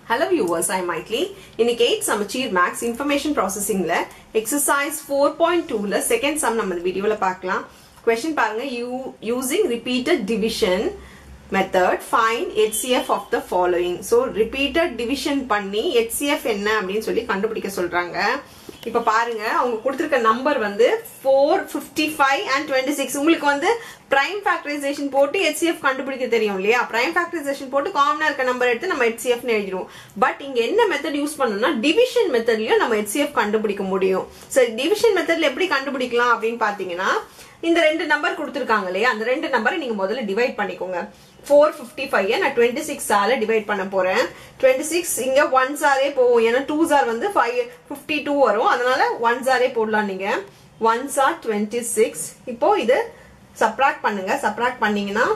hello viewers ஐ மைட்லி இன்னைக்கு eight சமச்சீர் maths information ப்ராசஸிங்ல எக்ஸசைஸ் ஃபோர் பாயிண்ட் டூல செகண்ட் சம் நம்ம இந்த வீடியோல பார்க்கலாம் கொஸ்டின் பாருங்க you using repeated division method find HCF of the following so repeated division பண்ணி HCF என்ன அப்படின்னு சொல்லி கண்டுபிடிக்க சொல்றாங்க இப்ப பாருங்க அவங்க கொடுத்திருக்க நம்பர் வந்து four fifty five and twenty six உங்களுக்கு வந்து பிரைம் ஃபேக்டரைசேஷன் போட்டு HCF கண்டுபிடிக்க தெரியும் இல்லையா பிரைம் ஃபேக்டரைசேஷன் போட்டு காமனா இருக்க நம்பர் எடுத்து நம்ம HCF னு எழுதிடுவோம் பட் இங்க என்ன மெத்தட் யூஸ் பண்ணணும்னா டிவிஷன் மெத்தட்லயும் நம்ம HCF கண்டுபிடிக்க முடியும் சரி டிவிஷன் மெத்தட்ல எப்படி கண்டுபிடிக்கலாம் அப்படின்னு பாத்தீங்கன்னா இந்த ரெண்டு நம்பர் கொடுத்துருக்காங்க இல்லையா அந்த ரெண்டு நம்பரை நீங்க முதல்ல டிவைட் பண்ணிக்கோங்க ஃபோர் ஃபிஃப்டி ஃபைவ் நான் டுவெண்ட்டி சிக்ஸ் ஆல டிவைட் பண்ண போறேன் டுவெண்ட்டி சிக்ஸ் இங்க ஒன் சாரே போகும் ஏன்னா டூ சார் வந்து ஃபைவ் ஃபிஃப்டி டூ வரும் அதனால ஒன் சாரே போடலாம் நீங்க ஒன் சார் டுவெண்ட்டி சிக்ஸ் இப்போ இது சப்ராக்ட் பண்ணுங்க சப்ராக்ட் பண்ணீங்கன்னா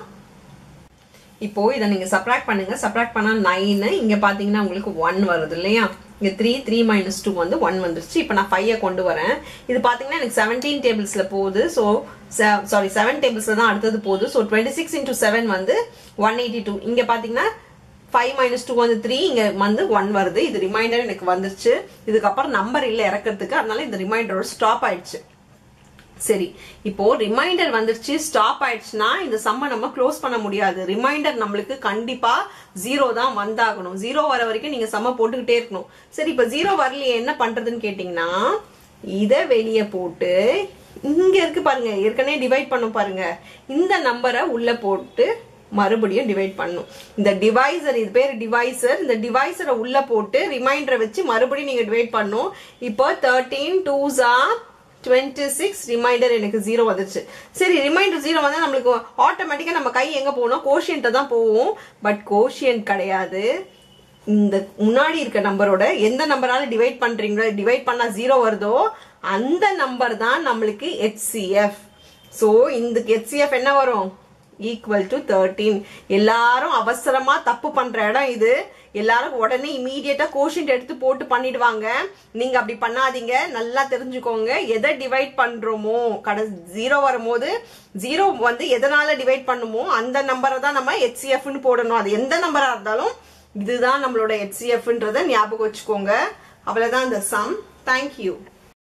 இப்போ இதை நீங்க சப்ராக்ட் பண்ணுங்க சப்ராக்ட் பண்ணா நைன் இங்க பாத்தீங்கன்னா உங்களுக்கு ஒன் வருது இல்லையா இங்க த்ரீ த்ரீ மைனஸ் டூ வந்து ஒன் வந்துருச்சு இப்போ நான் ஃபைவ் கொண்டு வரேன் இது பாத்தீங்கன்னா எனக்கு செவன்டீன் டேபிள்ஸ்ல போகுது ஸோ சாரி செவன் டேபிள்ஸ்ல தான் அடுத்தது போகுது so twenty six into seven வந்து ஒன் எயிட்டி டூ இங்க பாத்தீங்கன்னா ஃபைவ் மைனஸ் டூ வந்து த்ரீ இங்க வந்து ஒன் வருது இது ரிமைண்டர் எனக்கு வந்துருச்சு இதுக்கப்புறம் நம்பர் இல்லை இறக்கிறதுக்கு அதனால இந்த ரிமைண்டரோட ஸ்டாப் ஆயிடுச்சு சரி இப்போ ரிமைண்டர் வந்துருச்சு ஸ்டாப் ஆயிடுச்சுன்னா இந்த சம்ம நம்ம க்ளோஸ் பண்ண முடியாது ரிமைண்டர் நம்மளுக்கு கண்டிப்பா ஜீரோ தான் வந்தாகணும் ஜீரோ வர வரைக்கும் நீங்க சம்ம போட்டுக்கிட்டே இருக்கணும் சரி இப்ப ஜீரோ வரலையே என்ன பண்றதுன்னு கேட்டீங்கன்னா இத வெளியே போட்டு இங்க இருக்கு பாருங்க ஏற்கனவே டிவைட் பண்ணும் பாருங்க இந்த நம்பரை உள்ள போட்டு மறுபடியும் டிவைட் பண்ணும் இந்த டிவைசர் இது பேர் டிவைசர் இந்த டிவைசரை உள்ள போட்டு ரிமைண்டரை வச்சு மறுபடியும் நீங்க டிவைட் பண்ணும் இப்போ thirteen twos are twenty six remainder எனக்கு ஜீரோ வந்துருச்சு சரி ரிமைண்டர் ஜீரோ வந்தா நம்மளுக்கு ஆட்டோமேட்டிக்கா நம்ம கை எங்க போகணும் கோஷியன்ட்ட தான் போவோம் பட் கோஷியன் கிடையாது இந்த முன்னாடி இருக்க நம்பரோட எந்த நம்பரால டிவைட் பண்றீங்களோ டிவைட் பண்ணா ஜீரோ வருதோ அந்த நம்பர் தான் நம்மளுக்கு HCF ஸோ இந்த HCF என்ன வரும் ஈக்குவல் டு தேர்ட்டீன் எல்லாரும் அவசரமா தப்பு பண்ற இடம் இது எல்லாரும் உடனே இமீடியட்டா கோஷின் எடுத்து போட்டு பண்ணிடுவாங்க நீங்க அப்படி பண்ணாதீங்க நல்லா தெரிஞ்சுக்கோங்க எதை டிவைட் பண்றோமோ கடை ஜீரோ வரும்போது ஜீரோ வந்து எதனால டிவைட் பண்ணுமோ அந்த நம்பரை தான் நம்ம ஹெச்சிஎஃப்னு போடணும் அது எந்த நம்பரா இருந்தாலும் இதுதான் நம்மளோட ஹெச்சிஎஃப்ன்றத ஞாபகம் வச்சுக்கோங்க அவ்வளவுதான் இந்த சம் தேங்க்யூ